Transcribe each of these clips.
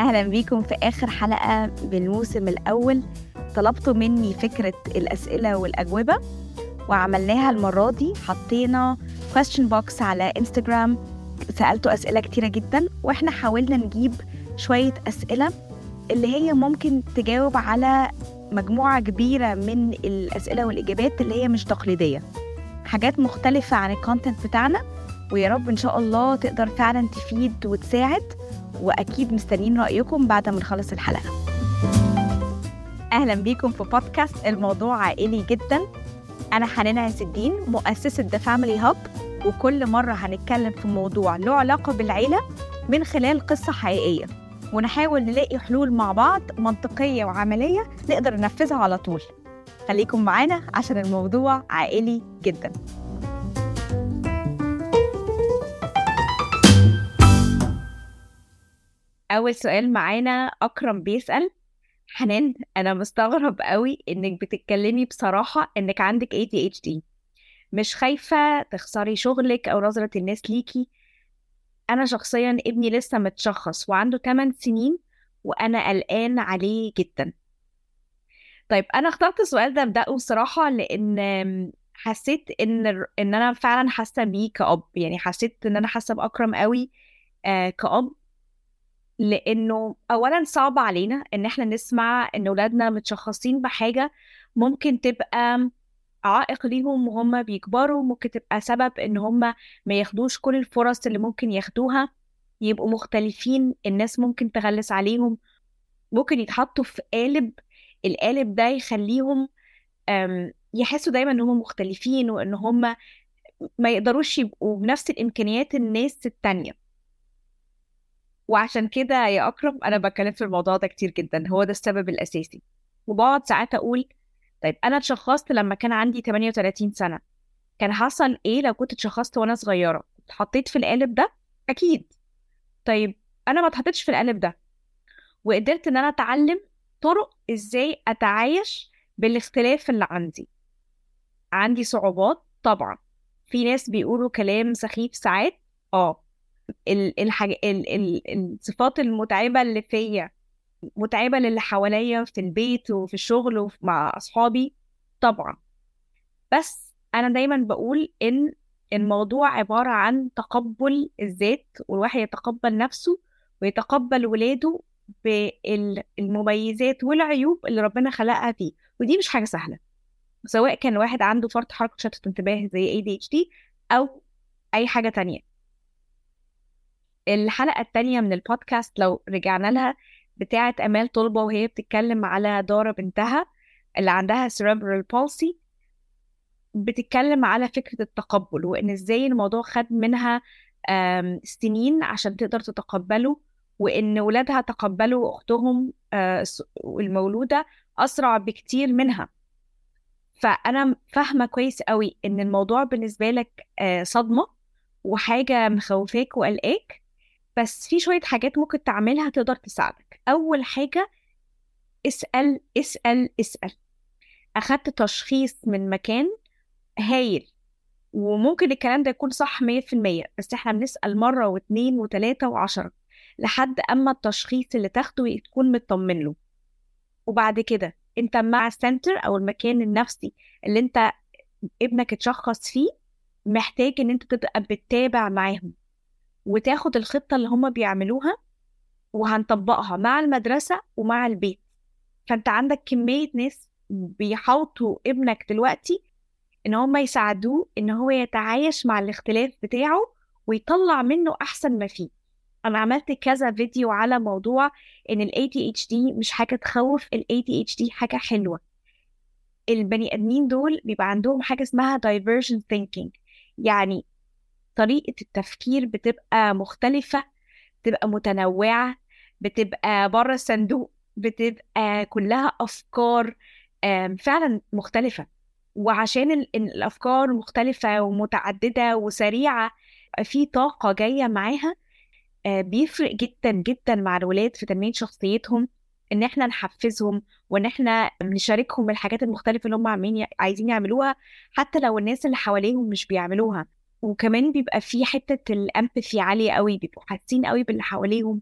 أهلا بيكم في آخر حلقة بالموسم الأول طلبتوا مني فكرة الأسئلة والأجوبة وعملناها المرة دي حطينا question box على انستجرام سألتوا أسئلة كتيرة جدا وإحنا حاولنا نجيب شوية أسئلة اللي هي ممكن تجاوب على مجموعة كبيرة من الأسئلة والإجابات اللي هي مش تقليدية حاجات مختلفة عن الكونتنت بتاعنا ويا رب إن شاء الله تقدر فعلا تفيد وتساعد وأكيد مستنيين رأيكم بعد ما نخلص الحلقة أهلا بيكم في بودكاست الموضوع عائلي جدا أنا حنان عز الدين مؤسسة ذا فاميلي هاب وكل مرة هنتكلم في موضوع له علاقة بالعيلة من خلال قصة حقيقية ونحاول نلاقي حلول مع بعض منطقية وعملية نقدر ننفذها على طول خليكم معانا عشان الموضوع عائلي جدا أول سؤال معانا أكرم بيسأل حنان أنا مستغرب قوي إنك بتتكلمي بصراحة إنك عندك ADHD مش خايفة تخسري شغلك أو نظرة الناس ليكي أنا شخصيا ابني لسه متشخص وعنده 8 سنين وأنا قلقان عليه جدا طيب أنا اخترت السؤال ده أبدأه بصراحة لأن حسيت إن إن أنا فعلا حاسة بيه كأب يعني حسيت إن أنا حاسة بأكرم قوي آه كأب لانه اولا صعب علينا ان احنا نسمع ان اولادنا متشخصين بحاجه ممكن تبقى عائق ليهم وهم بيكبروا ممكن تبقى سبب ان هم ما ياخدوش كل الفرص اللي ممكن ياخدوها يبقوا مختلفين الناس ممكن تغلس عليهم ممكن يتحطوا في قالب القالب ده يخليهم يحسوا دايما ان هم مختلفين وان هم ما يقدروش يبقوا بنفس الامكانيات الناس التانيه وعشان كده يا أكرم أنا بتكلم في الموضوع ده كتير جدا هو ده السبب الأساسي وبقعد ساعات أقول طيب أنا اتشخصت لما كان عندي 38 سنة كان حصل إيه لو كنت اتشخصت وأنا صغيرة اتحطيت في القالب ده أكيد طيب أنا ما اتحطيتش في القالب ده وقدرت إن أنا أتعلم طرق إزاي أتعايش بالاختلاف اللي عندي عندي صعوبات طبعا في ناس بيقولوا كلام سخيف ساعات اه الحاج... ال... ال... الصفات المتعبة اللي فيا متعبة للي حواليا في البيت وفي الشغل ومع أصحابي طبعا بس أنا دايما بقول إن الموضوع عبارة عن تقبل الذات والواحد يتقبل نفسه ويتقبل ولاده بالمميزات والعيوب اللي ربنا خلقها فيه ودي مش حاجة سهلة سواء كان واحد عنده فرط حركة شتت انتباه زي ADHD أو أي حاجة تانية الحلقة التانية من البودكاست لو رجعنا لها بتاعة أمال طلبة وهي بتتكلم على دارة بنتها اللي عندها cerebral palsy بتتكلم على فكرة التقبل وإن إزاي الموضوع خد منها سنين عشان تقدر تتقبله وإن ولادها تقبلوا أختهم آه، المولودة أسرع بكتير منها فأنا فاهمة كويس قوي إن الموضوع بالنسبة لك آه، صدمة وحاجة مخوفاك وقلقاك بس في شوية حاجات ممكن تعملها تقدر تساعدك أول حاجة اسأل اسأل اسأل أخدت تشخيص من مكان هايل وممكن الكلام ده يكون صح مية في المية بس احنا بنسأل مرة واتنين وتلاتة وعشرة لحد أما التشخيص اللي تاخده تكون مطمن له وبعد كده انت مع السنتر أو المكان النفسي اللي انت ابنك اتشخص فيه محتاج ان انت تبقى بتتابع معاهم وتاخد الخطة اللي هما بيعملوها وهنطبقها مع المدرسة ومع البيت فانت عندك كمية ناس بيحاوطوا ابنك دلوقتي ان هما يساعدوه ان هو يتعايش مع الاختلاف بتاعه ويطلع منه احسن ما فيه انا عملت كذا فيديو على موضوع ان ال ADHD مش حاجة تخوف ال ADHD حاجة حلوة البني ادمين دول بيبقى عندهم حاجة اسمها diversion thinking يعني طريقة التفكير بتبقى مختلفة بتبقى متنوعة بتبقى بره الصندوق بتبقى كلها أفكار فعلا مختلفة وعشان الأفكار مختلفة ومتعددة وسريعة في طاقة جاية معاها آه، بيفرق جدا جدا مع الولاد في تنمية شخصيتهم ان احنا نحفزهم وان احنا نشاركهم بالحاجات المختلفة اللي هم عايزين يعملوها حتى لو الناس اللي حواليهم مش بيعملوها وكمان بيبقى في حتة الامباثي عالية قوي بيبقوا حاسين قوي باللي حواليهم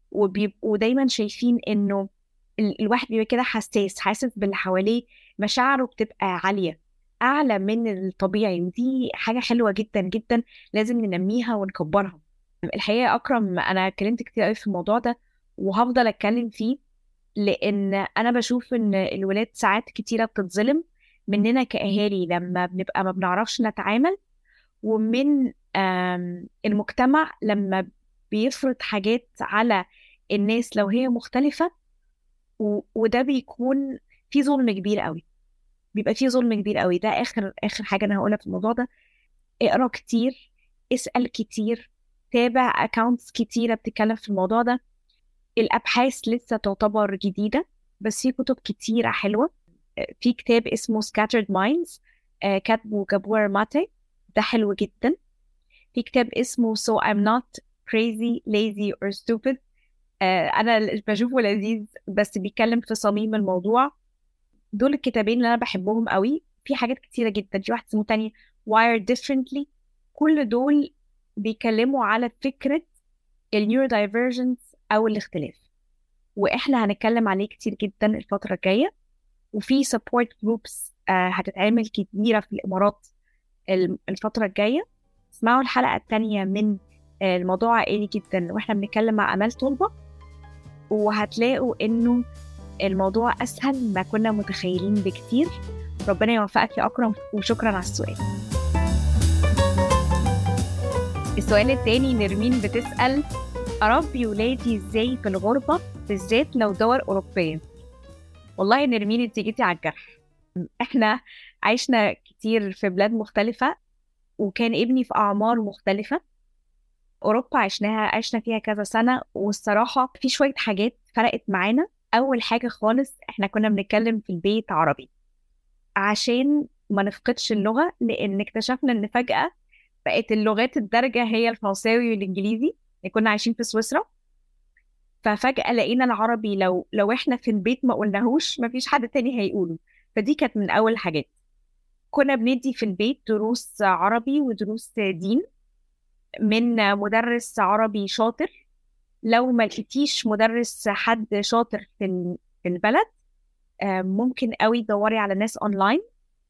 وبيبقوا دايما شايفين انه الواحد بيبقى كده حساس حاسس باللي حواليه مشاعره بتبقى عالية أعلى من الطبيعي ودي حاجة حلوة جدا جدا لازم ننميها ونكبرها الحقيقة أكرم أنا اتكلمت كتير قوي في الموضوع ده وهفضل أتكلم فيه لأن أنا بشوف إن الولاد ساعات كتيرة بتتظلم مننا كأهالي لما بنبقى ما بنعرفش نتعامل ومن المجتمع لما بيفرض حاجات على الناس لو هي مختلفة وده بيكون في ظلم كبير قوي بيبقى في ظلم كبير قوي ده اخر اخر حاجه انا هقولها في الموضوع ده اقرا كتير اسال كتير تابع اكونتس كتيره بتتكلم في الموضوع ده الابحاث لسه تعتبر جديده بس في كتب كتيره حلوه في كتاب اسمه Scattered Minds كاتبه جابور ماتي ده حلو جدا في كتاب اسمه So I'm Not Crazy Lazy or Stupid انا بشوفه لذيذ بس بيتكلم في صميم الموضوع دول الكتابين اللي انا بحبهم قوي في حاجات كتيره جدا في واحد اسمه تاني Wired Differently كل دول بيتكلموا على فكره النيورو دايفرجنس او الاختلاف واحنا هنتكلم عليه كتير جدا الفتره الجايه وفي سبورت جروبس هتتعمل كتيره في الامارات الفتره الجايه اسمعوا الحلقه الثانيه من الموضوع عائلي جدا واحنا بنتكلم مع امال طلبه وهتلاقوا انه الموضوع اسهل ما كنا متخيلين بكتير ربنا يوفقك يا اكرم وشكرا على السؤال السؤال التاني نرمين بتسأل أربي ولادي إزاي في الغربة بالذات لو دول أوروبية والله نرمين انت جيتي على الجرح احنا عشنا كتير في بلاد مختلفة وكان ابني في أعمار مختلفة أوروبا عشناها عشنا فيها كذا سنة والصراحة في شوية حاجات فرقت معانا أول حاجة خالص إحنا كنا بنتكلم في البيت عربي عشان ما نفقدش اللغة لأن اكتشفنا إن فجأة بقت اللغات الدارجة هي الفرنساوي والإنجليزي كنا عايشين في سويسرا ففجأة لقينا العربي لو لو إحنا في البيت ما قلناهوش مفيش حد تاني هيقوله فدي كانت من أول الحاجات كنا بندي في البيت دروس عربي ودروس دين من مدرس عربي شاطر لو ما لقيتيش مدرس حد شاطر في في البلد ممكن قوي تدوري على ناس اونلاين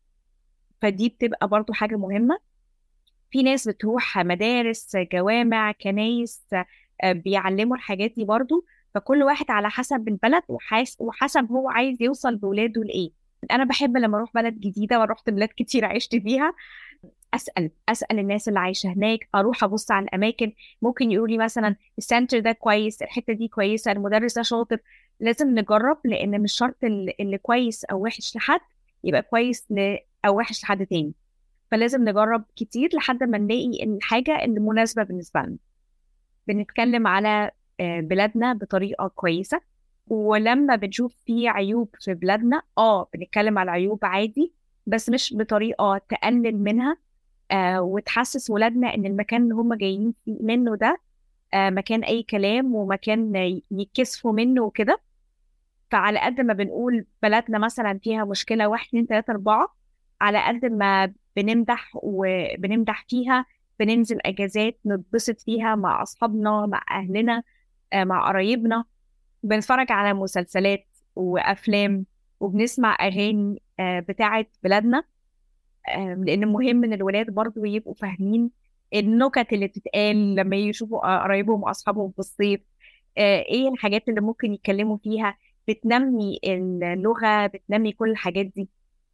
فدي بتبقى برضو حاجة مهمة في ناس بتروح مدارس جوامع كنايس بيعلموا الحاجات دي برضو فكل واحد على حسب البلد وحاس وحسب هو عايز يوصل بولاده لإيه أنا بحب لما أروح بلد جديدة ورحت بلاد كتير عشت فيها اسال اسال الناس اللي عايشه هناك اروح ابص على الاماكن ممكن يقولوا لي مثلا السنتر ده كويس الحته دي كويسه المدرس ده شاطر لازم نجرب لان مش شرط اللي كويس او وحش لحد يبقى كويس ل... او وحش لحد تاني فلازم نجرب كتير لحد ما نلاقي الحاجه اللي مناسبه بالنسبه لنا بنتكلم على بلادنا بطريقه كويسه ولما بنشوف في عيوب في بلادنا اه بنتكلم على عيوب عادي بس مش بطريقه تقلل منها آه وتحسس ولادنا ان المكان اللي هم جايين منه ده آه مكان اي كلام ومكان يتكسفوا منه وكده فعلى قد ما بنقول بلدنا مثلا فيها مشكله واحد اتنين تلاته اربعه على قد ما بنمدح وبنمدح فيها بننزل اجازات نتبسط فيها مع اصحابنا مع اهلنا آه مع قرايبنا بنتفرج على مسلسلات وافلام وبنسمع اغاني بتاعه بلادنا لان مهم ان الولاد برضو يبقوا فاهمين النكت اللي بتتقال لما يشوفوا قرايبهم واصحابهم في الصيف ايه الحاجات اللي ممكن يتكلموا فيها بتنمي اللغه بتنمي كل الحاجات دي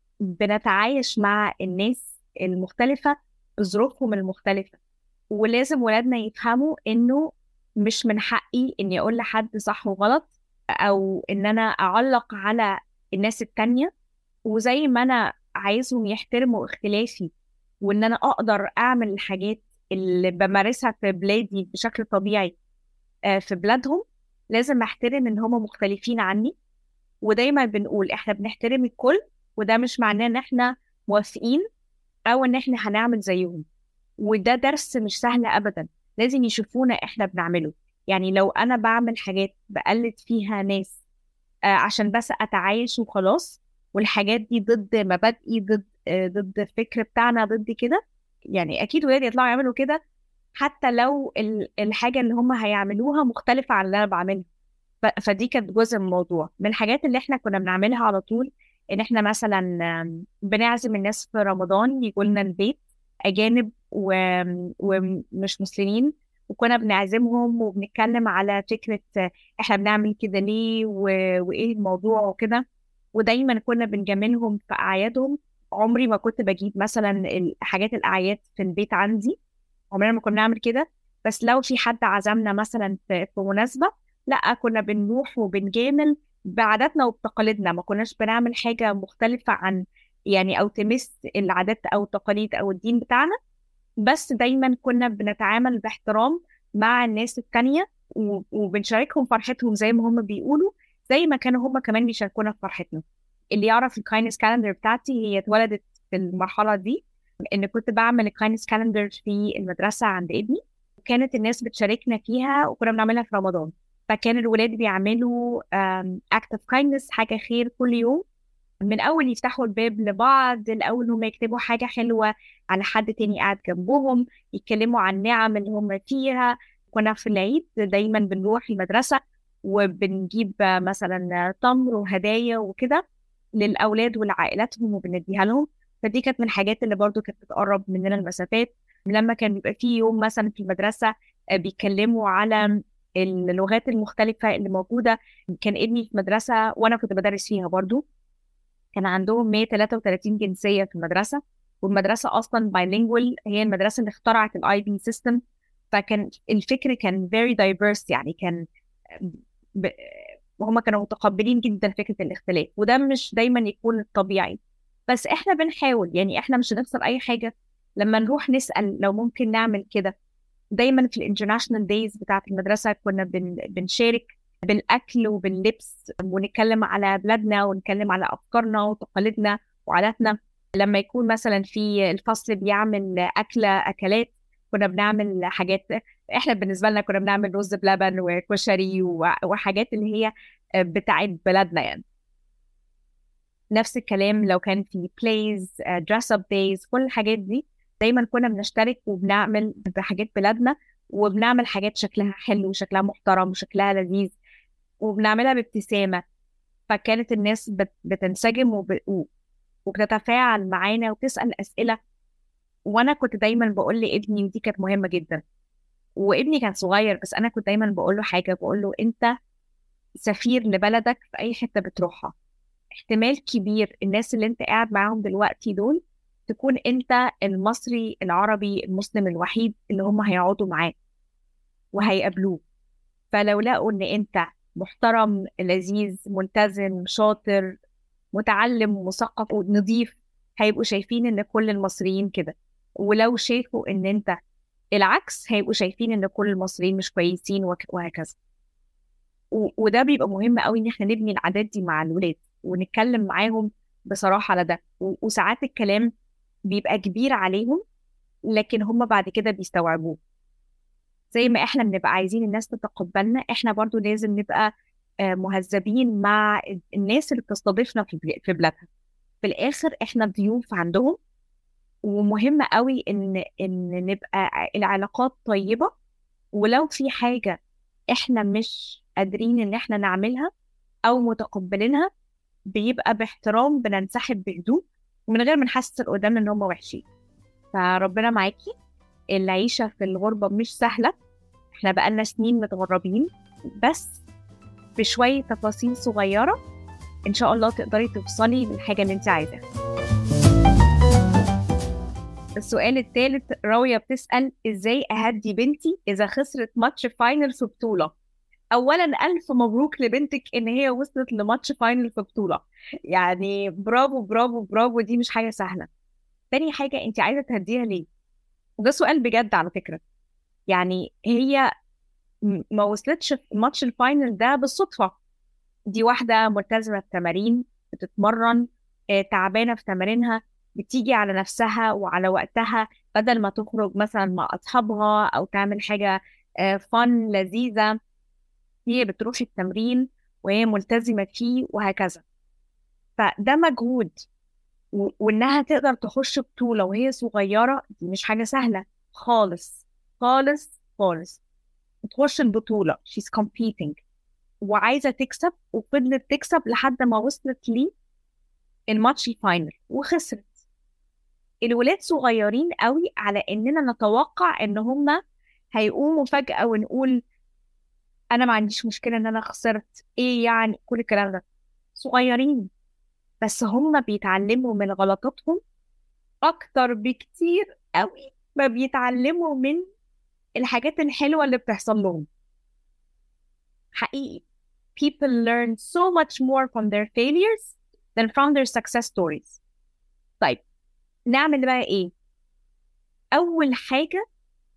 بنتعايش مع الناس المختلفه بظروفهم المختلفه ولازم ولادنا يفهموا انه مش من حقي اني اقول لحد صح وغلط او ان انا اعلق على الناس التانية وزي ما انا عايزهم يحترموا اختلافي وان انا اقدر اعمل الحاجات اللي بمارسها في بلادي بشكل طبيعي في بلادهم لازم احترم ان هم مختلفين عني ودايما بنقول احنا بنحترم الكل وده مش معناه ان احنا موافقين او ان احنا هنعمل زيهم وده درس مش سهل ابدا لازم يشوفونا احنا بنعمله يعني لو انا بعمل حاجات بقلد فيها ناس آه عشان بس اتعايش وخلاص والحاجات دي ضد مبادئي ضد آه ضد الفكر بتاعنا ضد كده يعني اكيد ولادي يطلعوا يعملوا كده حتى لو الحاجه اللي هم هيعملوها مختلفه عن اللي انا بعملها فدي كانت جزء من الموضوع من الحاجات اللي احنا كنا بنعملها على طول ان احنا مثلا بنعزم الناس في رمضان يجوا لنا البيت اجانب و... ومش مسلمين وكنا بنعزمهم وبنتكلم على فكره احنا بنعمل كده ليه و... وايه الموضوع وكده ودايما كنا بنجاملهم في اعيادهم عمري ما كنت بجيب مثلا حاجات الاعياد في البيت عندي عمرنا ما كنا نعمل كده بس لو في حد عزمنا مثلا في, في مناسبه لا كنا بنروح وبنجامل بعاداتنا وبتقاليدنا ما كناش بنعمل حاجه مختلفه عن يعني او تمس العادات او التقاليد او الدين بتاعنا بس دايما كنا بنتعامل باحترام مع الناس التانية وبنشاركهم فرحتهم زي ما هم بيقولوا زي ما كانوا هم كمان بيشاركونا في فرحتنا اللي يعرف الكاينس كالندر بتاعتي هي اتولدت في المرحلة دي ان كنت بعمل الكاينس كالندر في المدرسة عند ابني كانت الناس بتشاركنا فيها وكنا بنعملها في رمضان فكان الولاد بيعملوا اكت اوف كايندنس حاجه خير كل يوم من اول يفتحوا الباب لبعض الاول هم يكتبوا حاجه حلوه على حد تاني قاعد جنبهم يتكلموا عن النعم اللي هم فيها كنا في العيد دايما بنروح المدرسه وبنجيب مثلا تمر وهدايا وكده للاولاد ولعائلاتهم وبنديها لهم فدي كانت من الحاجات اللي برضو كانت بتقرب مننا المسافات لما كان بيبقى في يوم مثلا في المدرسه بيتكلموا على اللغات المختلفة اللي موجودة كان ابني في مدرسة وأنا كنت بدرس فيها برضو كان عندهم 133 جنسية في المدرسة والمدرسة أصلا بايلينجوال هي المدرسة اللي اخترعت الاي بي سيستم فكان الفكر كان very diverse يعني كان ب... وهم كانوا متقبلين جدا فكرة الاختلاف وده مش دايما يكون الطبيعي بس احنا بنحاول يعني احنا مش هنخسر اي حاجة لما نروح نسأل لو ممكن نعمل كده دايما في الانترناشونال دايز بتاعت المدرسه كنا بن بنشارك بالاكل وباللبس ونتكلم على بلادنا ونتكلم على افكارنا وتقاليدنا وعاداتنا لما يكون مثلا في الفصل بيعمل اكله اكلات كنا بنعمل حاجات احنا بالنسبه لنا كنا بنعمل رز بلبن وكشري وحاجات اللي هي بتاعت بلدنا يعني نفس الكلام لو كان في بلايز دريس اب دايز كل الحاجات دي دايما كنا بنشترك وبنعمل بحاجات بلادنا وبنعمل حاجات شكلها حلو وشكلها محترم وشكلها لذيذ وبنعملها بابتسامة فكانت الناس بتنسجم وب... وبتتفاعل معانا وتسأل أسئلة وأنا كنت دايما بقول لابني ودي كانت مهمة جدا وابني كان صغير بس أنا كنت دايما بقول له حاجة بقول له أنت سفير لبلدك في أي حتة بتروحها احتمال كبير الناس اللي أنت قاعد معاهم دلوقتي دول تكون انت المصري العربي المسلم الوحيد اللي هم هيقعدوا معاه وهيقابلوه فلو لقوا ان انت محترم لذيذ ملتزم شاطر متعلم مثقف ونظيف هيبقوا شايفين ان كل المصريين كده ولو شافوا ان انت العكس هيبقوا شايفين ان كل المصريين مش كويسين وهكذا وده بيبقى مهم قوي ان احنا نبني العادات دي مع الولاد ونتكلم معاهم بصراحه على ده وساعات الكلام بيبقى كبير عليهم لكن هم بعد كده بيستوعبوه زي ما احنا بنبقى عايزين الناس تتقبلنا احنا برضو لازم نبقى آه، مهذبين مع الناس اللي بتستضيفنا في بلادها في الاخر احنا ضيوف عندهم ومهم قوي ان ان نبقى العلاقات طيبه ولو في حاجه احنا مش قادرين ان احنا نعملها او متقبلينها بيبقى باحترام بننسحب بهدوء ومن غير ما نحسس اللي قدامنا ان هم وحشين فربنا معاكي العيشة في الغربة مش سهلة احنا بقالنا سنين متغربين بس بشوية تفاصيل صغيرة ان شاء الله تقدري توصلي للحاجة اللي انت عايزاها السؤال الثالث راوية بتسأل ازاي اهدي بنتي اذا خسرت ماتش فاينل في بطولة اولا الف مبروك لبنتك ان هي وصلت لماتش فاينل في بطوله يعني برافو برافو برافو دي مش حاجه سهله تاني حاجه انت عايزه تهديها ليه وده سؤال بجد على فكره يعني هي ما وصلتش في ماتش الفاينل ده بالصدفه دي واحده ملتزمه بتمارين بتتمرن آه، تعبانه في تمارينها بتيجي على نفسها وعلى وقتها بدل ما تخرج مثلا مع اصحابها او تعمل حاجه فن آه، لذيذه هي بتروح التمرين وهي ملتزمة فيه وهكذا فده مجهود وإنها تقدر تخش بطولة وهي صغيرة دي مش حاجة سهلة خالص خالص خالص تخش البطولة she's competing وعايزة تكسب وفضلت تكسب لحد ما وصلت لي الماتش الفاينل وخسرت الولاد صغيرين قوي على اننا نتوقع ان هم هيقوموا فجأة ونقول انا ما عنديش مشكلة ان انا خسرت ايه يعني كل الكلام ده صغيرين بس هم بيتعلموا من غلطاتهم اكتر بكتير قوي ما بيتعلموا من الحاجات الحلوة اللي بتحصل لهم حقيقي people learn so much more from their failures than from their success stories طيب نعمل بقى ايه اول حاجة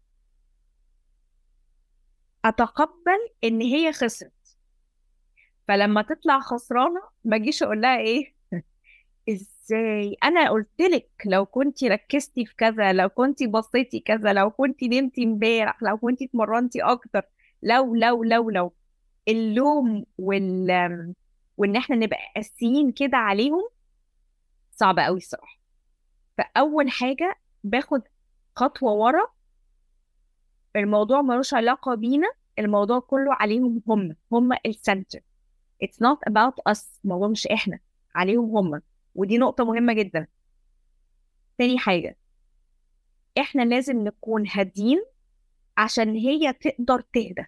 اتقبل ان هي خسرت فلما تطلع خسرانة ما اجيش اقول لها ايه ازاي انا قلت لك لو كنت ركزتي في كذا لو كنت بصيتي كذا لو كنت نمتي امبارح لو كنت اتمرنتي اكتر لو لو لو لو اللوم وال وان احنا نبقى قاسيين كده عليهم صعب قوي الصراحه فاول حاجه باخد خطوه ورا الموضوع ملوش علاقه بينا الموضوع كله عليهم هم هم السنتر it's not about us الموضوع مش احنا عليهم هم ودي نقطة مهمة جدا تاني حاجة احنا لازم نكون هادين عشان هي تقدر تهدى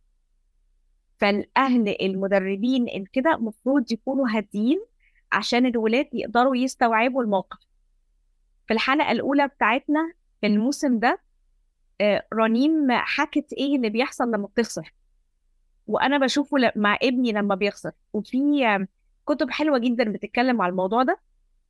فالأهل المدربين كده المفروض يكونوا هاديين عشان الولاد يقدروا يستوعبوا الموقف في الحلقة الأولى بتاعتنا في الموسم ده آه، رنيم حكت ايه اللي بيحصل لما بتخسر وانا بشوفه مع ابني لما بيخسر وفي كتب حلوه جدا بتتكلم على الموضوع ده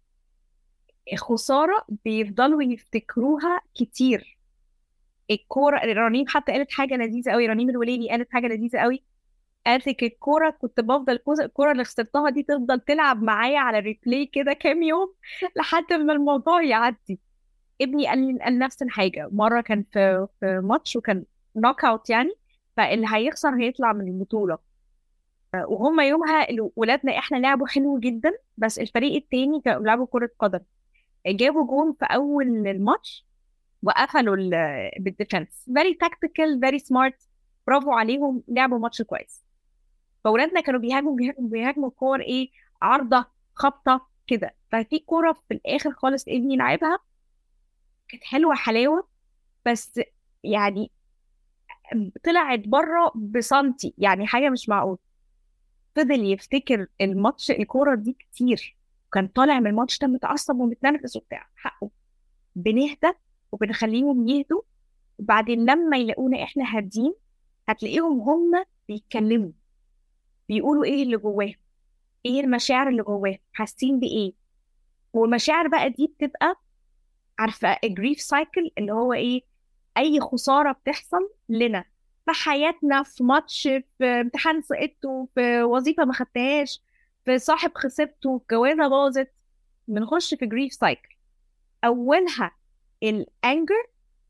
خساره بيفضلوا يفتكروها كتير الكوره رنيم حتى قالت حاجه لذيذه قوي رنيم الوليدي قالت حاجه لذيذه قوي قالت لك الكوره كنت بفضل الكوره اللي خسرتها دي تفضل تلعب معايا على ريبلاي كده كام يوم لحد ما الموضوع يعدي ابني قال لي قال نفس الحاجه مره كان في في ماتش وكان نوك اوت يعني فاللي هيخسر هيطلع من البطوله وهم يومها ولادنا احنا لعبوا حلو جدا بس الفريق التاني كانوا بيلعبوا كره قدم جابوا جون في اول الماتش وقفلوا بالديفنس فيري تاكتيكال فيري سمارت برافو عليهم لعبوا ماتش كويس فولادنا كانوا بيهاجموا بيهاجموا بيهاجموا كور ايه عارضه خبطه كده ففي كوره في الاخر خالص ابني لعبها كانت حلوه حلاوه بس يعني طلعت بره بسنتي يعني حاجه مش معقول فضل يفتكر الماتش الكوره دي كتير كان طالع من الماتش ده متعصب ومتنرفز وبتاع حقه بنهدى وبنخليهم يهدوا وبعدين لما يلاقونا احنا هادين هتلاقيهم هم بيتكلموا بيقولوا ايه اللي جواهم ايه المشاعر اللي جواهم حاسين بايه والمشاعر بقى دي بتبقى عارفه الجريف سايكل اللي هو ايه اي خساره بتحصل لنا في حياتنا في ماتش في امتحان سقطته في وظيفه ما خدتهاش في صاحب خسرته في جوازه باظت بنخش في جريف سايكل اولها الانجر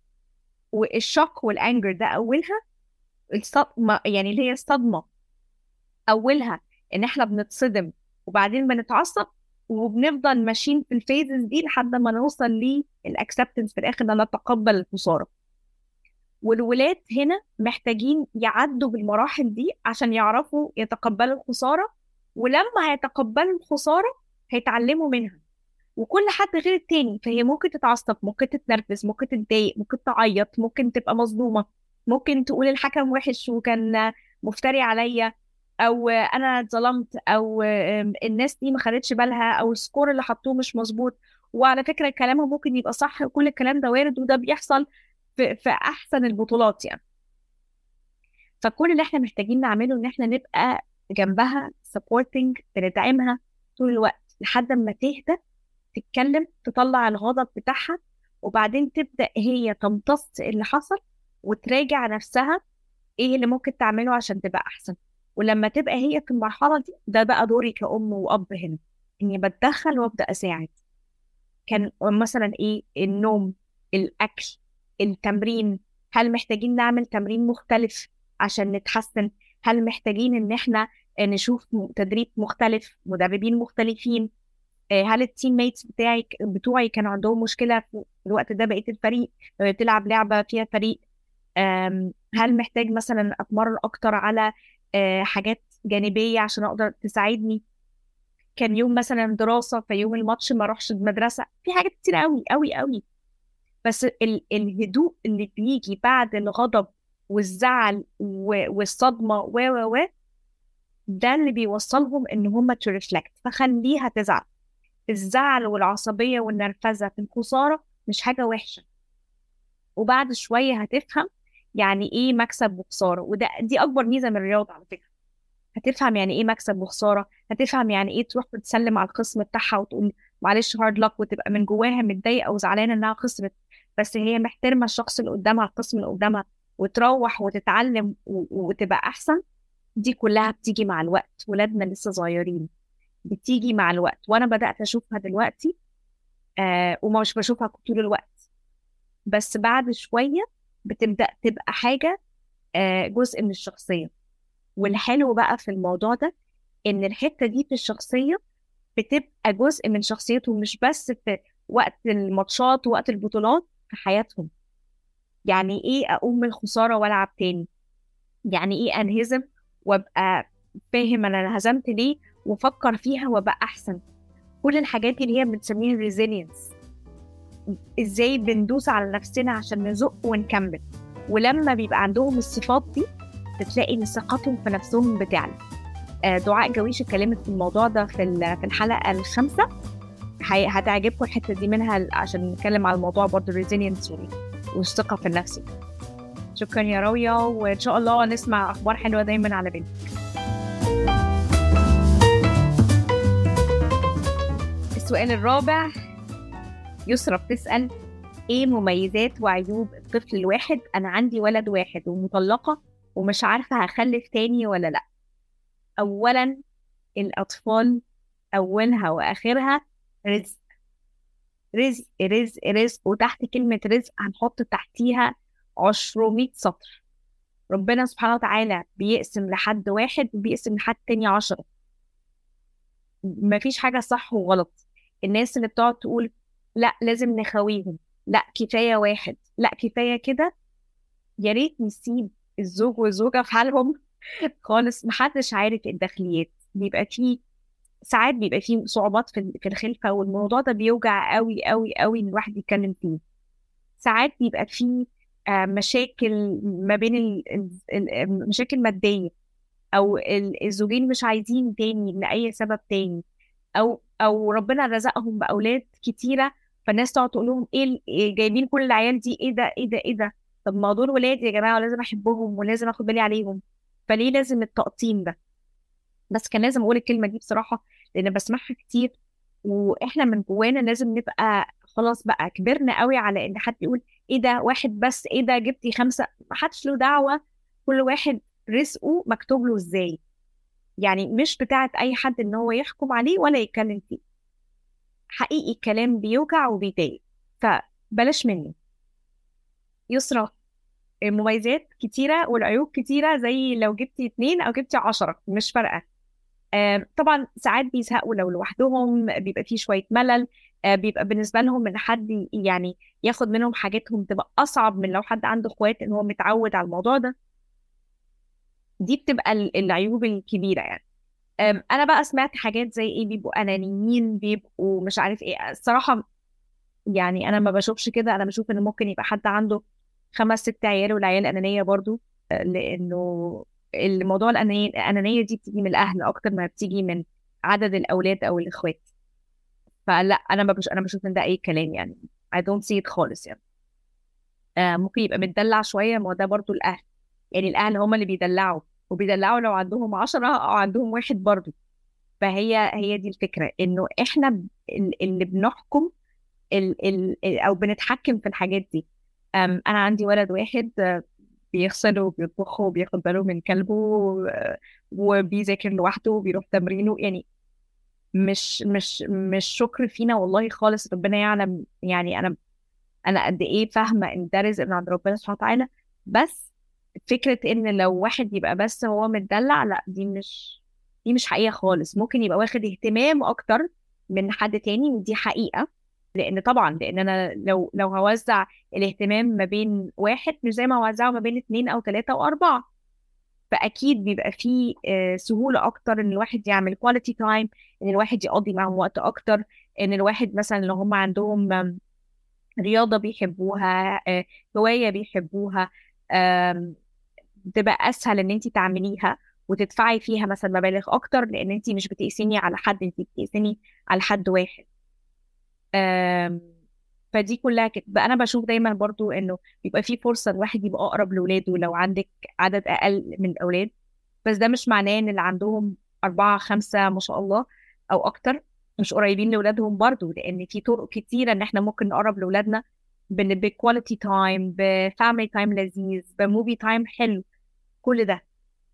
والشوك والانجر ده اولها الصدمه يعني اللي هي الصدمه اولها ان احنا بنتصدم وبعدين بنتعصب وبنفضل ماشيين في الفيزز دي لحد ما نوصل للاكسبتنس في الاخر ان نتقبل الخساره والولاد هنا محتاجين يعدوا بالمراحل دي عشان يعرفوا يتقبلوا الخساره ولما هيتقبلوا الخساره هيتعلموا منها وكل حد غير التاني فهي ممكن تتعصب ممكن تتنرفز ممكن تتضايق ممكن تعيط ممكن تبقى مصدومه ممكن تقول الحكم وحش وكان مفتري عليا او انا اتظلمت او الناس دي ما خدتش بالها او السكور اللي حطوه مش مظبوط وعلى فكره كلامهم ممكن يبقى صح وكل الكلام ده وارد وده بيحصل في, في احسن البطولات يعني فكل اللي احنا محتاجين نعمله ان احنا نبقى جنبها سبورتنج بندعمها طول الوقت لحد ما تهدى تتكلم تطلع الغضب بتاعها وبعدين تبدا هي تمتص اللي حصل وتراجع نفسها ايه اللي ممكن تعمله عشان تبقى احسن ولما تبقى هي في المرحله دي ده بقى دوري كأم وأب هنا إني بتدخل وأبدأ أساعد كان مثلا إيه النوم الأكل التمرين هل محتاجين نعمل تمرين مختلف عشان نتحسن هل محتاجين إن إحنا نشوف تدريب مختلف مدربين مختلفين آه، هل التيم ميتس بتاعي بتوعي كانوا عندهم مشكله في الوقت ده بقيه الفريق لما بتلعب لعبه فيها فريق هل محتاج مثلا اتمرن اكتر على آه، حاجات جانبيه عشان اقدر تساعدني كان يوم مثلا دراسه في يوم الماتش ما اروحش المدرسه في حاجات كتير قوي قوي قوي بس ال الهدوء اللي بيجي بعد الغضب والزعل والصدمه و و و ده اللي بيوصلهم ان هم تو ريفلكت فخليها تزعل الزعل والعصبيه والنرفزه في الخساره مش حاجه وحشه وبعد شويه هتفهم يعني ايه مكسب وخساره وده دي اكبر ميزه من الرياضه على فكره هتفهم يعني ايه مكسب وخساره هتفهم يعني ايه تروح تسلم على الخصم بتاعها وتقول معلش هارد لك وتبقى من جواها متضايقه وزعلانه انها خسرت بس هي محترمه الشخص اللي قدامها الخصم اللي قدامها وتروح وتتعلم وتبقى احسن دي كلها بتيجي مع الوقت ولادنا لسه صغيرين بتيجي مع الوقت وانا بدات اشوفها دلوقتي آه ومش بشوفها طول الوقت بس بعد شويه بتبدا تبقى حاجه آه جزء من الشخصيه والحلو بقى في الموضوع ده ان الحته دي في الشخصيه بتبقى جزء من شخصيتهم مش بس في وقت الماتشات ووقت البطولات في حياتهم يعني ايه اقوم من الخساره والعب تاني يعني ايه انهزم وابقى فاهم انا هزمت ليه وافكر فيها وابقى احسن كل الحاجات دي اللي هي بنسميها ريزيلينس ازاي بندوس على نفسنا عشان نزق ونكمل ولما بيبقى عندهم الصفات دي بتلاقي ان ثقتهم في نفسهم بتعلى آه، دعاء جويش اتكلمت في الموضوع ده في في الحلقه الخامسه هتعجبكم الحته دي منها عشان نتكلم على الموضوع برضه الريزيلينس والثقه في النفس شكرا يا راوية وإن شاء الله نسمع أخبار حلوة دايما على بنتك السؤال الرابع يسرى بتسأل ايه مميزات وعيوب الطفل الواحد انا عندي ولد واحد ومطلقة ومش عارفة هخلف تاني ولا لا اولا الاطفال اولها واخرها رزق رزق رزق رزق وتحت كلمة رزق هنحط تحتيها 200 سطر ربنا سبحانه وتعالى بيقسم لحد واحد وبيقسم لحد تاني عشرة مفيش حاجة صح وغلط الناس اللي بتقعد تقول لا لازم نخويهم لا كفاية واحد لا كفاية كده يا ريت نسيب الزوج والزوجة في حالهم خالص محدش عارف الداخليات بيبقى فيه ساعات بيبقى فيه صعوبات في الخلفة والموضوع ده بيوجع قوي قوي قوي ان الواحد يتكلم فيه ساعات بيبقى فيه آه، مشاكل ما بين مشاكل مادية أو الزوجين مش عايزين تاني لأي سبب تاني أو أو ربنا رزقهم بأولاد كتيرة فالناس تقعد تقول لهم إيه, إيه جايبين كل العيال دي إيه ده إيه ده إيه ده طب ما دول ولادي يا جماعة ولازم أحبهم ولازم آخد بالي عليهم فليه لازم التقطيم ده بس كان لازم أقول الكلمة دي بصراحة لأن بسمعها كتير وإحنا من جوانا لازم نبقى خلاص بقى كبرنا قوي على ان حد يقول ايه ده واحد بس ايه ده جبتي خمسه ما حدش له دعوه كل واحد رزقه مكتوب له ازاي يعني مش بتاعت اي حد ان هو يحكم عليه ولا يتكلم فيه حقيقي الكلام بيوجع وبيضايق فبلاش منه يسرى المميزات كتيرة والعيوب كتيرة زي لو جبتي اتنين أو جبتي عشرة مش فارقة طبعا ساعات بيزهقوا لو لوحدهم بيبقى فيه شوية ملل آه، بيبقى بالنسبه لهم ان حد يعني ياخد منهم حاجاتهم تبقى اصعب من لو حد عنده اخوات ان هو متعود على الموضوع ده دي بتبقى العيوب الكبيره يعني انا بقى سمعت حاجات زي ايه بيبقوا انانيين بيبقوا مش عارف ايه الصراحه يعني انا ما بشوفش كده انا بشوف ان ممكن يبقى حد عنده خمس ست عيال والعيال انانيه برضو آه، لانه الموضوع الانانيه الانانيه دي بتيجي من الاهل اكتر ما بتيجي من عدد الاولاد او الاخوات فلا انا ما بش... انا بشوف ان ده اي كلام يعني I don't see it خالص يعني آه ممكن يبقى متدلع شويه ما هو ده برضو الاهل يعني الاهل هم اللي بيدلعوا وبيدلعوا لو عندهم عشرة او عندهم واحد برضو فهي هي دي الفكره انه احنا اللي بنحكم ال ال او بنتحكم في الحاجات دي انا عندي ولد واحد آه، بيغسل وبيطبخ وبياخد باله من كلبه وبيذاكر لوحده وبيروح تمرينه يعني مش مش مش شكر فينا والله خالص ربنا يعلم يعني انا انا قد ايه فاهمه ان ده رزق من عند ربنا سبحانه وتعالى بس فكره ان لو واحد يبقى بس هو متدلع لا دي مش دي مش حقيقه خالص ممكن يبقى واخد اهتمام اكتر من حد تاني ودي حقيقه لان طبعا لان انا لو لو هوزع الاهتمام ما بين واحد مش زي ما هوزعه ما بين اثنين او ثلاثه او اربعه فاكيد بيبقى فيه آه، سهوله اكتر ان الواحد يعمل كواليتي تايم ان الواحد يقضي معاهم وقت اكتر ان الواحد مثلا لو هم عندهم رياضه بيحبوها آه، هوايه بيحبوها بتبقى اسهل ان انت تعمليها وتدفعي فيها مثلا مبالغ اكتر لان انت مش بتقسمي على حد انت بتقسمي على حد واحد فدي كلها كده انا بشوف دايما برضو انه بيبقى في فرصه الواحد يبقى اقرب لاولاده لو عندك عدد اقل من الاولاد بس ده مش معناه ان اللي عندهم أربعة خمسة ما شاء الله أو أكتر مش قريبين لأولادهم برضو لأن في طرق كتيرة إن إحنا ممكن نقرب لأولادنا بكواليتي تايم بفاميلي تايم لذيذ بموفي تايم حلو كل ده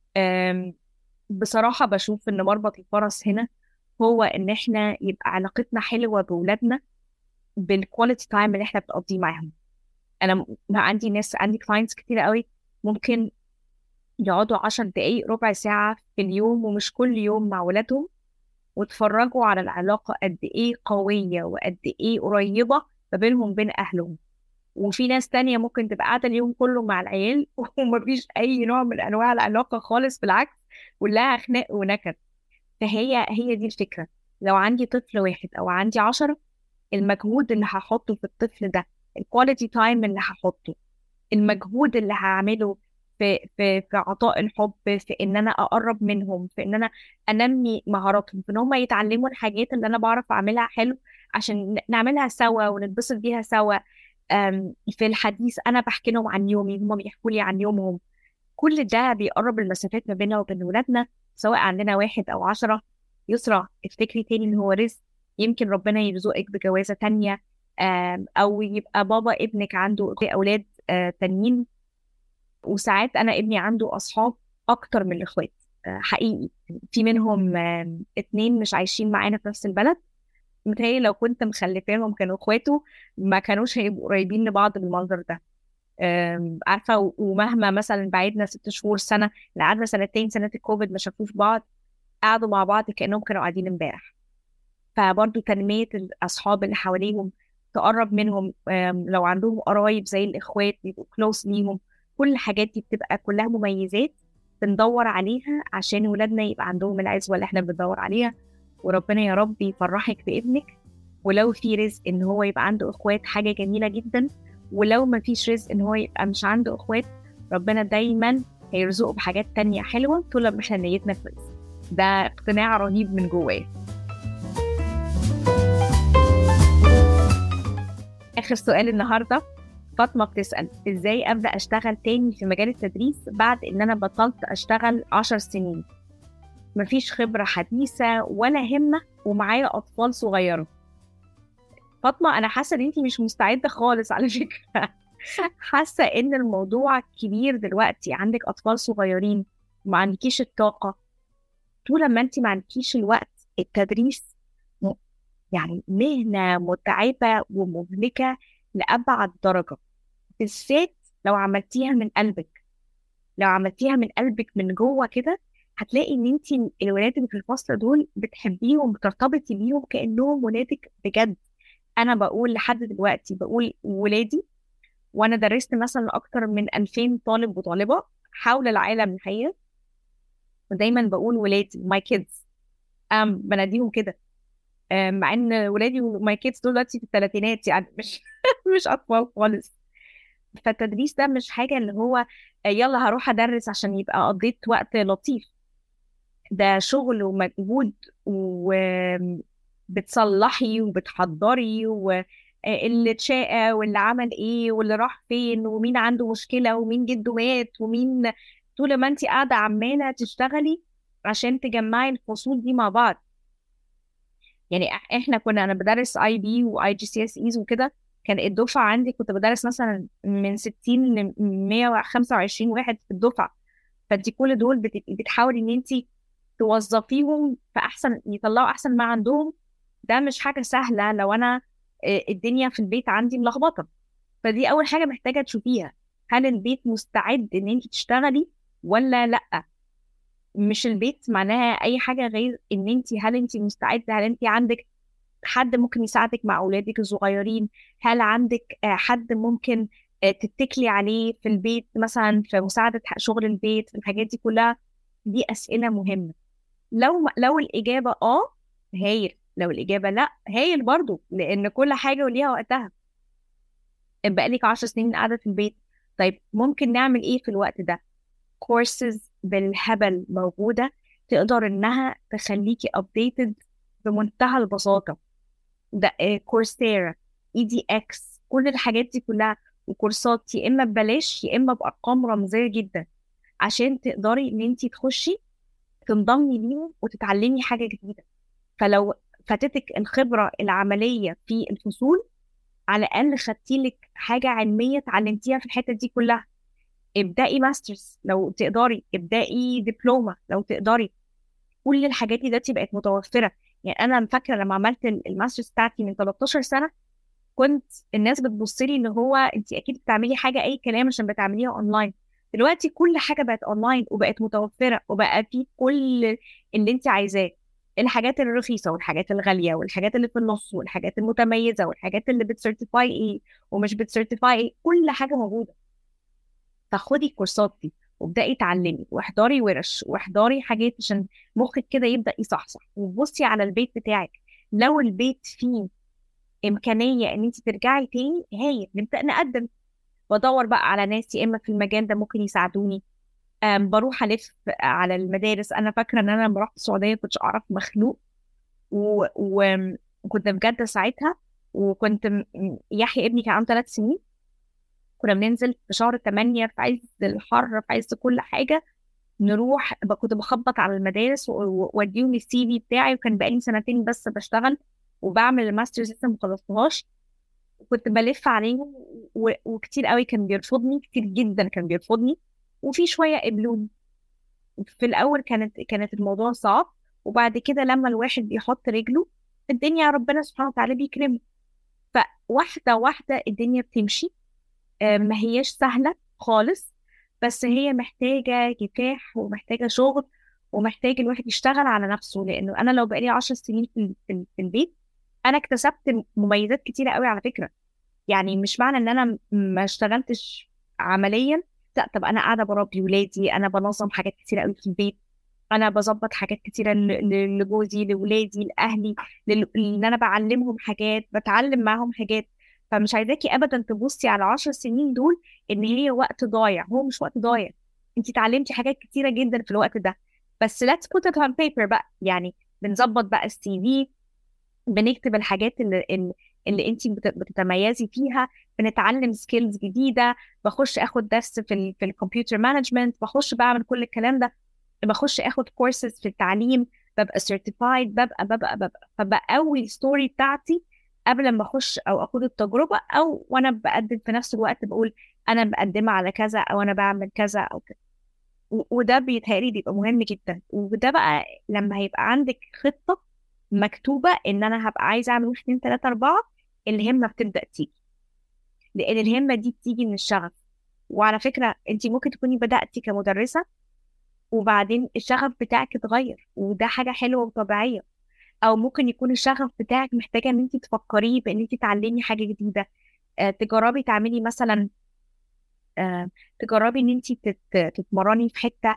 بصراحة بشوف إن مربط الفرس هنا هو إن إحنا يبقى علاقتنا حلوة بأولادنا بالكواليتي تايم اللي إحنا بنقضيه معاهم أنا عندي ناس عندي كلاينتس كتير قوي ممكن يقعدوا عشر دقايق ربع ساعة في اليوم ومش كل يوم مع ولادهم واتفرجوا على العلاقة قد إيه قوية وقد إيه قريبة ما بينهم وبين أهلهم وفي ناس تانية ممكن تبقى قاعدة اليوم كله مع العيال ومفيش أي نوع من أنواع العلاقة خالص بالعكس كلها خناق ونكد فهي هي دي الفكرة لو عندي طفل واحد أو عندي عشرة المجهود اللي هحطه في الطفل ده الكواليتي تايم اللي هحطه المجهود اللي هعمله في في في عطاء الحب في ان انا اقرب منهم في ان انا انمي مهاراتهم في ان هم يتعلموا الحاجات اللي انا بعرف اعملها حلو عشان نعملها سوا ونتبسط بيها سوا في الحديث انا بحكي لهم عن يومي هم بيحكوا لي عن يومهم كل ده بيقرب المسافات ما بيننا وبين ولادنا سواء عندنا واحد او عشرة يسرى افتكري تاني ان هو رزق يمكن ربنا يرزقك بجوازة تانية او يبقى بابا ابنك عنده اولاد آه، تانيين وساعات انا ابني عنده اصحاب اكتر من الاخوات آه، حقيقي في منهم اتنين مش عايشين معانا في نفس البلد متهيألي لو كنت مخلفاهم كانوا اخواته ما كانوش هيبقوا قريبين لبعض بالمنظر ده عارفه ومهما مثلا بعدنا ست شهور سنه قعدنا سنتين سنه الكوفيد ما شافوش بعض قعدوا مع بعض كانهم كانوا قاعدين امبارح فبرضه تنميه الاصحاب اللي حواليهم تقرب منهم لو عندهم قرايب زي الاخوات بيبقوا كلوز ليهم كل الحاجات دي بتبقى كلها مميزات بندور عليها عشان ولادنا يبقى عندهم العزوه اللي احنا بندور عليها وربنا يا رب يفرحك بابنك ولو في رزق ان هو يبقى عنده اخوات حاجه جميله جدا ولو ما فيش رزق ان هو يبقى مش عنده اخوات ربنا دايما هيرزقه بحاجات تانية حلوة طول ما احنا نيتنا كويس ده اقتناع رهيب من جوايا آخر سؤال النهاردة فاطمة بتسأل إزاي أبدأ أشتغل تاني في مجال التدريس بعد إن أنا بطلت أشتغل عشر سنين مفيش خبرة حديثة ولا همة ومعايا أطفال صغيرة فاطمة أنا حاسة إن أنتي مش مستعدة خالص على فكرة حاسة إن الموضوع كبير دلوقتي عندك أطفال صغيرين ما عندكيش الطاقة طول ما أنت ما عندكيش الوقت التدريس يعني مهنة متعبة ومهلكة لأبعد درجة بالذات لو عملتيها من قلبك لو عملتيها من قلبك من جوه كده هتلاقي ان انت الولاد اللي في الفصل دول بتحبيهم بترتبطي بيهم كانهم ولادك بجد انا بقول لحد دلوقتي بقول ولادي وانا درست مثلا اكتر من 2000 طالب وطالبه حول العالم الحقيقه ودايما بقول ولادي ماي كيدز ام بناديهم كده مع ان ولادي وماي كيدز دول دلوقتي في الثلاثينات يعني مش مش اطفال خالص فالتدريس ده مش حاجه اللي هو يلا هروح ادرس عشان يبقى قضيت وقت لطيف ده شغل ومجهود وبتصلحي وبتحضري واللي اتشاقى واللي عمل ايه واللي راح فين ومين عنده مشكلة ومين جده مات ومين طول ما انت قاعدة عمالة تشتغلي عشان تجمعي الفصول دي مع بعض يعني احنا كنا انا بدرس اي بي واي جي سي اس ايز وكده كان الدفعة عندي كنت بدرس مثلا من 60 ل 125 واحد في الدفعة فانت كل دول بتحاولي ان انت توظفيهم في احسن يطلعوا احسن ما عندهم ده مش حاجه سهله لو انا آه، الدنيا في البيت عندي ملخبطه فدي اول حاجه محتاجه تشوفيها هل البيت مستعد ان انت تشتغلي ولا لا مش البيت معناها اي حاجه غير ان انت هل انت مستعده هل انت عندك حد ممكن يساعدك مع اولادك الصغيرين هل عندك آه، حد ممكن آه، تتكلي عليه في البيت مثلا في مساعده شغل البيت في الحاجات دي كلها دي اسئله مهمه لو لو الاجابه اه هايل لو الاجابه لا هايل برضو لان كل حاجه وليها وقتها بقالك عشر سنين قاعده في البيت طيب ممكن نعمل ايه في الوقت ده كورسز بالهبل موجوده تقدر انها تخليكي ابديتد بمنتهى البساطه ده كورسيرا اي دي اكس كل الحاجات دي كلها وكورسات يا اما ببلاش يا اما بارقام رمزيه جدا عشان تقدري ان انت تخشي تنضمي ليهم وتتعلمي حاجه جديده فلو فاتتك الخبره العمليه في الفصول على الاقل خدتي لك حاجه علميه اتعلمتيها في الحته دي كلها ابدأي ماسترز لو تقدري ابدأي دبلومة لو تقدري كل الحاجات دي دلوقتي بقت متوفرة يعني أنا فاكرة لما عملت الماسترز بتاعتي من 13 سنة كنت الناس بتبص لي ان هو انت اكيد بتعملي حاجه اي كلام عشان بتعمليها اونلاين دلوقتي كل حاجه بقت اونلاين وبقت متوفره وبقى في كل اللي انت عايزاه الحاجات الرخيصه والحاجات الغاليه والحاجات اللي في النص والحاجات المتميزه والحاجات اللي بتسيرتيفاي ايه ومش بتسيرتيفاي ايه كل حاجه موجوده فخدي الكورسات دي وابدأي اتعلمي واحضري ورش واحضري حاجات عشان مخك كده يبدأ يصحصح وبصي على البيت بتاعك لو البيت فيه إمكانية إن أنت ترجعي تاني هاي نبدأ نقدم بدور بقى على ناس يا إما في المجال ده ممكن يساعدوني بروح ألف على المدارس أنا فاكرة إن أنا لما رحت السعودية كنتش أعرف مخلوق و... و... وكنت في جدة ساعتها وكنت يحيى ابني كان عنده ثلاث سنين كنا بننزل في شهر 8 في عز الحر في عز كل حاجه نروح كنت بخبط على المدارس واديهم السي في بتاعي وكان بقالي سنتين بس بشتغل وبعمل الماسترز لسه ما خلصتهاش كنت بلف عليهم وكتير قوي كان بيرفضني كتير جدا كان بيرفضني وفي شويه قبلوني في الاول كانت كانت الموضوع صعب وبعد كده لما الواحد بيحط رجله الدنيا ربنا سبحانه وتعالى بيكرمه فواحده واحده الدنيا بتمشي آه، ما هياش سهلة خالص بس هي محتاجة كفاح ومحتاجة شغل ومحتاج الواحد يشتغل على نفسه لأنه أنا لو بقالي عشر سنين في, في البيت أنا اكتسبت مميزات كتيرة قوي على فكرة يعني مش معنى إن أنا ما اشتغلتش عمليا لا طب أنا قاعدة بربي ولادي أنا بنظم حاجات كتيرة قوي في البيت انا بظبط حاجات كتيره لجوزي لاولادي لاهلي ان انا بعلمهم حاجات بتعلم معاهم حاجات فمش عايزاكي ابدا تبصي على العشر سنين دول ان هي وقت ضايع هو مش وقت ضايع انت اتعلمتي حاجات كتيره جدا في الوقت ده بس let's put it on paper بقى يعني بنظبط بقى السي في بنكتب الحاجات اللي اللي انت بتتميزي فيها بنتعلم سكيلز جديده بخش اخد درس في ال في الكمبيوتر مانجمنت بخش بعمل كل الكلام ده بخش اخد كورسز في التعليم ببقى سيرتيفايد ببقى ببقى ببقى فبقوي الستوري بتاعتي قبل ما اخش او اخد التجربه او وانا بقدم في نفس الوقت بقول انا مقدمه على كذا او انا بعمل كذا او كده وده بيتهيألي بيبقى مهم جدا وده بقى لما هيبقى عندك خطه مكتوبه ان انا هبقى عايزه اعمل واحد اتنين تلاته اربعه الهمه بتبدا تيجي لان الهمه دي بتيجي من الشغف وعلى فكره انت ممكن تكوني بداتي كمدرسه وبعدين الشغف بتاعك اتغير وده حاجه حلوه وطبيعيه او ممكن يكون الشغف بتاعك محتاجه ان انت تفكريه بان انت تعلمي حاجه جديده آه، تجربي تعملي مثلا آه، تجربي ان انت تتمرني في حته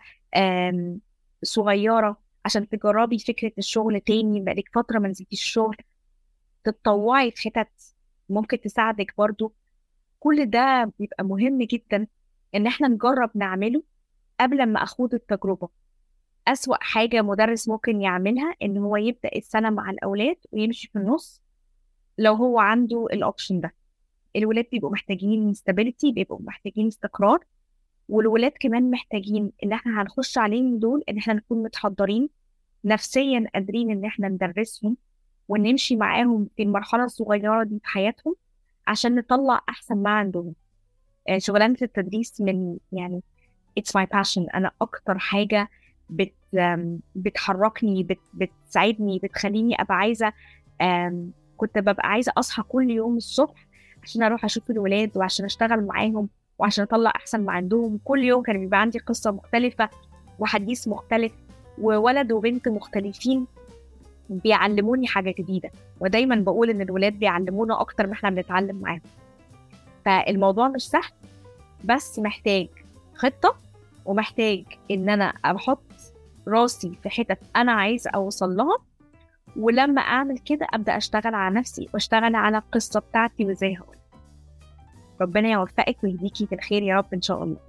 صغيره عشان تجربي فكره الشغل تاني بقالك فتره ما نزلتيش الشغل تتطوعي في حتت ممكن تساعدك برضو كل ده بيبقى مهم جدا ان احنا نجرب نعمله قبل ما اخوض التجربه أسوأ حاجة مدرس ممكن يعملها إن هو يبدأ السنة مع الأولاد ويمشي في النص لو هو عنده الأوبشن ده الولاد بيبقوا محتاجين stability بيبقوا محتاجين استقرار والولاد كمان محتاجين إن إحنا هنخش عليهم دول إن إحنا نكون متحضرين نفسيا قادرين إن إحنا ندرسهم ونمشي معاهم في المرحلة الصغيرة دي في حياتهم عشان نطلع أحسن ما عندهم آه، شغلانة التدريس من يعني it's my passion أنا أكتر حاجة بت بتحركني بت بتساعدني بتخليني ابقى عايزه كنت ببقى عايزه اصحى كل يوم الصبح عشان اروح اشوف الولاد وعشان اشتغل معاهم وعشان اطلع احسن ما عندهم كل يوم كان بيبقى عندي قصه مختلفه وحديث مختلف وولد وبنت مختلفين بيعلموني حاجة جديدة ودايما بقول إن الولاد بيعلمونا أكتر ما إحنا بنتعلم معاهم فالموضوع مش سهل بس محتاج خطة ومحتاج إن أنا أحط راسي في حتت أنا عايز أوصل لها ولما أعمل كده أبدأ أشتغل على نفسي وأشتغل على القصة بتاعتي وإزاي هقول ربنا يوفقك ويهديكي في الخير يا رب إن شاء الله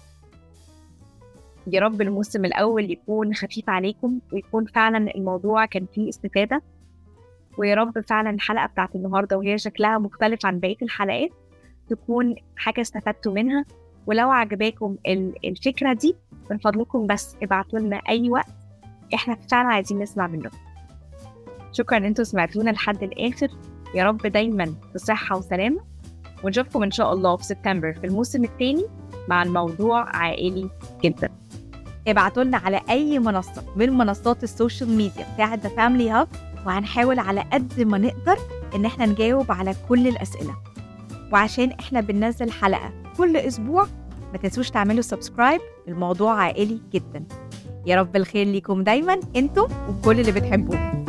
يا رب الموسم الأول يكون خفيف عليكم ويكون فعلا الموضوع كان فيه استفادة ويا رب فعلا الحلقة بتاعت النهاردة وهي شكلها مختلف عن بقية الحلقات تكون حاجة استفدتوا منها ولو عجباكم الفكرة دي من فضلكم بس ابعتوا لنا أي وقت احنا فعلا عايزين نسمع منكم شكرا ان انتوا سمعتونا لحد الآخر يا رب دايما بصحة وسلامة ونشوفكم إن شاء الله في سبتمبر في الموسم الثاني مع الموضوع عائلي جدا ابعتوا لنا على اي منصه من منصات السوشيال ميديا بتاعه ذا فاميلي هاب وهنحاول على قد ما نقدر ان احنا نجاوب على كل الاسئله وعشان احنا بننزل حلقه كل اسبوع ما تنسوش تعملوا سبسكرايب الموضوع عائلي جدا يا رب الخير ليكم دايما انتم وكل اللي بتحبوه